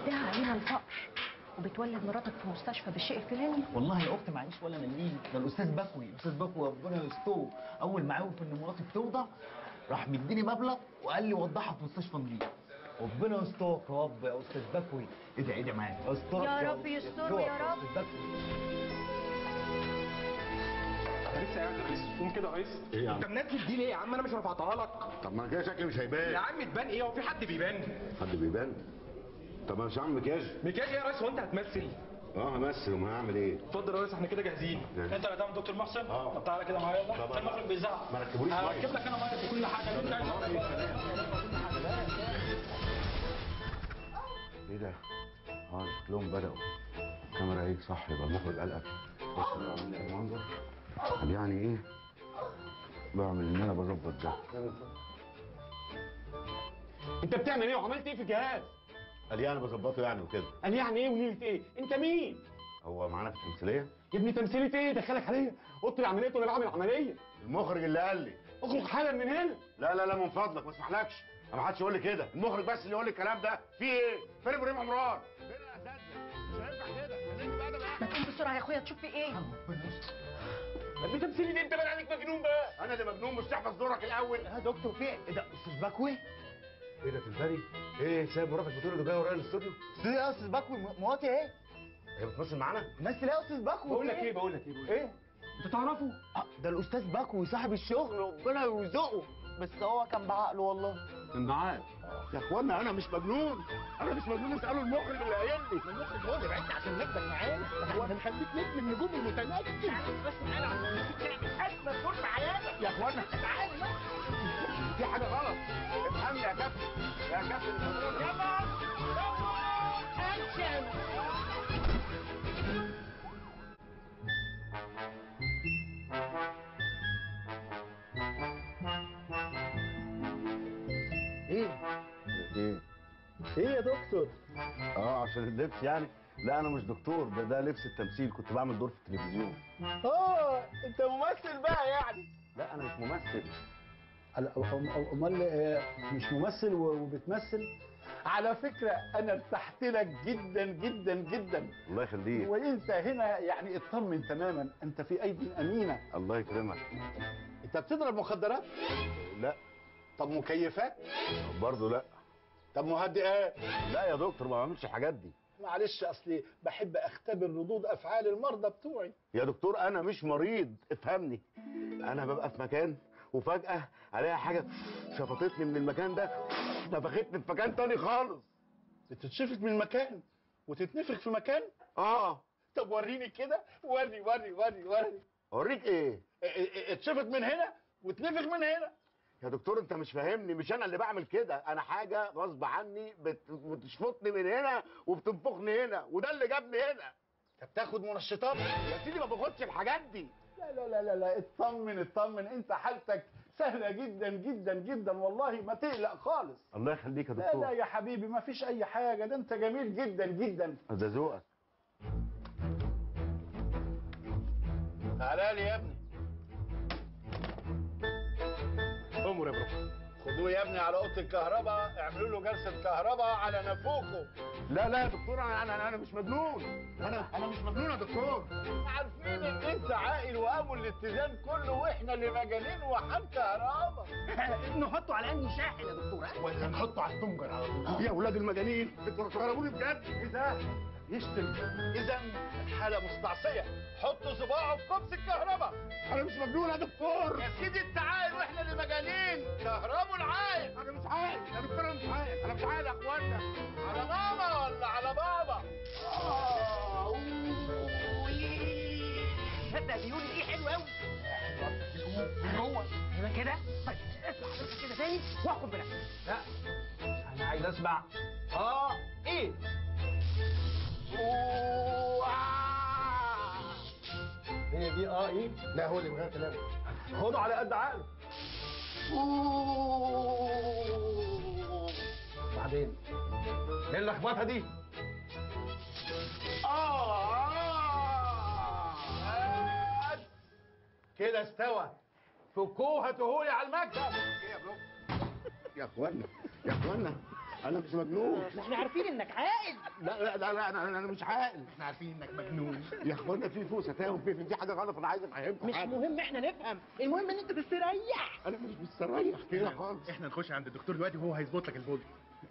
بيدعي علينا الفقر وبتولد مراتك في مستشفى بالشيء الفلاني والله يا اختي معيش ولا مليم ده الاستاذ بكوي الاستاذ بكوي ربنا يستره اول ما عرف ان مراتي بتوضع راح مديني مبلغ وقال لي وضعها في مستشفى نضيف ربنا يسترك يا رب يا استاذ بكوي ادعي ادعي معايا يسترك يا رب يستره يا رب. استاذ بكوي لسه قاعد يا ريس قوم كده يا ريس ايه يا عم؟ انت منزل دي ليه يا عم انا مش رفعتها لك طب ما كده شكلي مش يا هيبان عم تبان ايه هو في حد بيبان حد بيبان طب انا مش هعمل مكياج مكياج ايه يا ريس هو انت هتمثل اه همثل وما هعمل ايه اتفضل يا ريس احنا كده جاهزين يعني. انت اللي تعمل دكتور محسن اه. طب تعالى كده معايا يلا طب عشان المخرج بيزعق ما ركبوليش ميه هركب لك انا ميه في كل حاجه اللي انت عايزها ايه ده؟ اه شكلهم بدأوا الكاميرا ايه صح يبقى المخرج قلقك بص بقى عامل ايه المنظر قال يعني ايه؟ بعمل ان انا بظبط ده انت بتعمل ايه وعملت ايه في الجهاز؟ قال يعني بظبطه يعني وكده قال يعني ايه ونيلة ايه؟ انت مين؟ هو معانا في التمثيليه يا ابني تمثيلة ايه؟ دخلك عليا اوضه العمليات وانا بعمل عمليه المخرج اللي قال لي اخرج حالا من هنا لا لا لا من فضلك ما اسمحلكش ما حدش يقول لي كده المخرج بس اللي يقول لي الكلام ده في ايه فين ابراهيم عمران فين يا اساتذه مش هينفع كده لازم بقى ده بقى. ما تقوم بسرعه يا اخويا تشوف في ايه يا ابني تمثيلة ايه؟ انت بان عليك مجنون بقى انا اللي مجنون مش تحفظ دورك الاول يا دكتور في ايه ده استاذ بكوي ايه ده تلفري ايه سايب مراتك بتقول له جاي ورايا الاستوديو استاذ يا استاذ بكوي م- مراتي ايه هي بتمثل معانا مثل ايه يا استاذ بكوي بقول في لك ايه بقول لك ايه بقول لك ايه انت تعرفه؟ آه، ده الاستاذ بكوي صاحب الشغل ربنا يرزقه بس هو كان بعقله والله كان معاك يا اخوانا انا مش مجنون انا مش مجنون اسالوا المخرج اللي قايل لي المخرج هو اللي بعت عشان نقدر معانا احنا نخليك نجم النجوم المتنجم بس معانا اجمل دور في حياتك يا اخوانا تعالى في حاجه غلط افهمني يا كابتن يا كابتن يلا ايه ايه ايه يا دكتور اه عشان اللبس يعني لا انا مش دكتور ده ده لبس التمثيل كنت بعمل دور في التلفزيون اه انت ممثل بقى يعني لا انا مش ممثل امال آه، مش ممثل و- وبتمثل على فكره انا ارتحت لك جدا جدا جدا الله يخليك وانت هنا يعني اطمن تماما انت في ايدي امينه الله يكرمك انت بتضرب مخدرات لا طب مكيفات برضه لا طب مهدئات لا يا دكتور ما بعملش الحاجات دي معلش اصلي بحب اختبر ردود افعال المرضى بتوعي يا دكتور انا مش مريض افهمني انا ببقى في مكان وفجاه الاقي حاجه شفطتني من المكان ده نفختني في مكان تاني خالص بتتشفط من مكان وتتنفخ في مكان اه طب وريني كده وري وري وري وري اوريك ايه ا- ا- اتشفط من هنا وتنفخ من هنا يا دكتور انت مش فاهمني مش انا اللي بعمل كده انا حاجه غصب عني بت... بتشفطني من هنا وبتنفخني هنا وده اللي جابني هنا انت بتاخد منشطات يا سيدي ما باخدش الحاجات دي لا لا لا لا لا اطمن اطمن انت حالتك سهلة جدا جدا جدا والله ما تقلق خالص الله يخليك يا لا لا دكتور يا حبيبي ما فيش اي حاجة ده انت جميل جدا جدا ده ذوقك تعالى لي يا ابني امر يا برو خدوه يا ابني على اوضه الكهرباء اعملوا له جلسه كهرباء على نافوخه لا لا يا دكتور انا انا انا مش مجنون انا انا مش مجنون يا دكتور عارفين ان انت عاقل وابو الاتزان كله واحنا اللي مجانين وحال كهرباء نحطه على انهي شاحن يا دكتور ها؟ ولا نحطه على الطنجر على طول يا اولاد المجانين انتوا بتهربوني بجد ايه ده يشتم اذا الحاله مستعصيه حطوا صباعه في كبس الكهرباء انا مش مجنون يا دكتور يا سيدي انت عاقل واحنا اللي مجانين كهربوا العاقل انا مش عاقل يا دكتور انا مش عاقل انا مش عاقل يا اخوانا على ماما ولا على بابا تصدق بيقول ايه حلو قوي هو ايوه كده طيب اسمع بس كده تاني واخد بنفسك لا انا عايز اسمع اه ايه هي دي اه ايه لا هو اللي من غير كلام خده على قد عقله بعدين ايه اللخبطه دي آه. كده استوى فكوه هاتوهولي على المكتب يا اخوانا يا اخوانا انا مش مجنون احنا عارفين انك عاقل لا لا لا, لا انا انا مش عاقل احنا عارفين انك مجنون يا اخوانا في فوق ستاوي في في حاجه غلط انا عايز افهمكم مش حاجة. مهم احنا نفهم المهم ان انت تستريح انا مش مستريح كده خالص احنا نخش عند الدكتور دلوقتي وهو هيظبط لك البول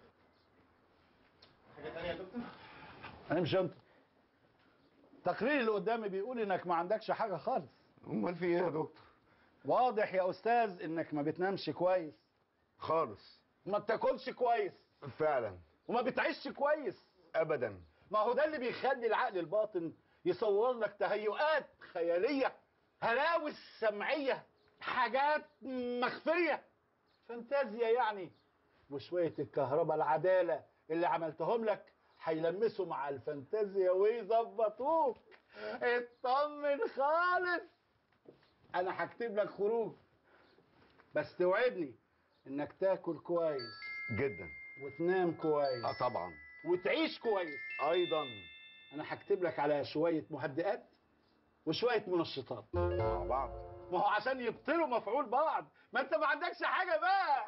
انا مش انت التقرير اللي قدامي بيقول انك ما عندكش حاجه خالص امال في ايه يا دكتور واضح يا استاذ انك ما بتنامش كويس خالص وما بتاكلش كويس فعلا وما بتعيش كويس ابدا ما هو ده اللي بيخلي العقل الباطن يصور لك تهيؤات خياليه هلاوس سمعيه حاجات مخفيه فانتازيا يعني وشويه الكهرباء العداله اللي عملتهم لك هيلمسوا مع الفانتازيا ويظبطوك اطمن خالص انا هكتب لك خروج بس توعدني انك تاكل كويس جدا وتنام كويس اه طبعا وتعيش كويس ايضا انا هكتب لك على شويه مهدئات وشويه منشطات مع بعض ما هو عشان يبطلوا مفعول بعض ما انت ما عندكش حاجه بقى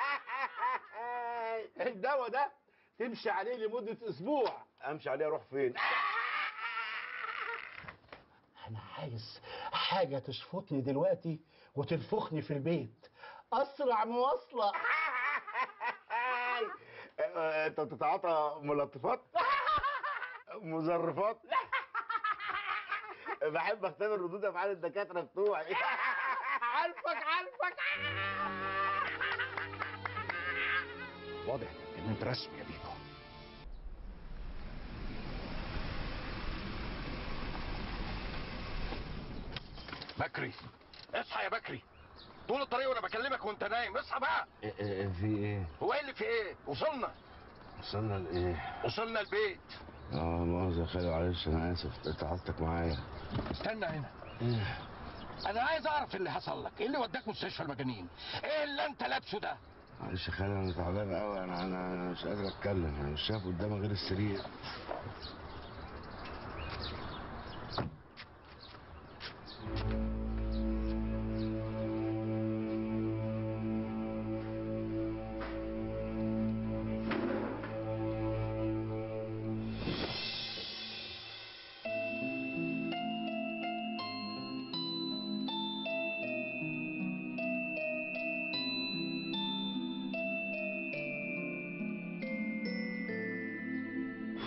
الدواء ده تمشي عليه لمده اسبوع امشي عليه اروح فين انا عايز حاجه تشفطني دلوقتي وتنفخني في البيت اسرع مواصله آه، انت بتتعاطى ملطفات مزرفات بحب اختبر ردود افعال الدكاتره بتوعي عارفك عارفك واضح ان انت رسمي يا بيبو بكري اصحى يا بكري طول الطريق وانا بكلمك وانت نايم اصحى بقى في ايه هو ايه اللي في ايه وصلنا وصلنا لايه وصلنا البيت اه مؤاخذة يا خالد معلش انا اسف تعبتك معايا استنى هنا انا عايز اعرف اللي حصل لك ايه اللي وداك مستشفى المجانين ايه اللي انت لابسه ده معلش يا خالد انا تعبان قوي انا انا أنا مش قادر اتكلم انا مش شايف قدامي غير السرير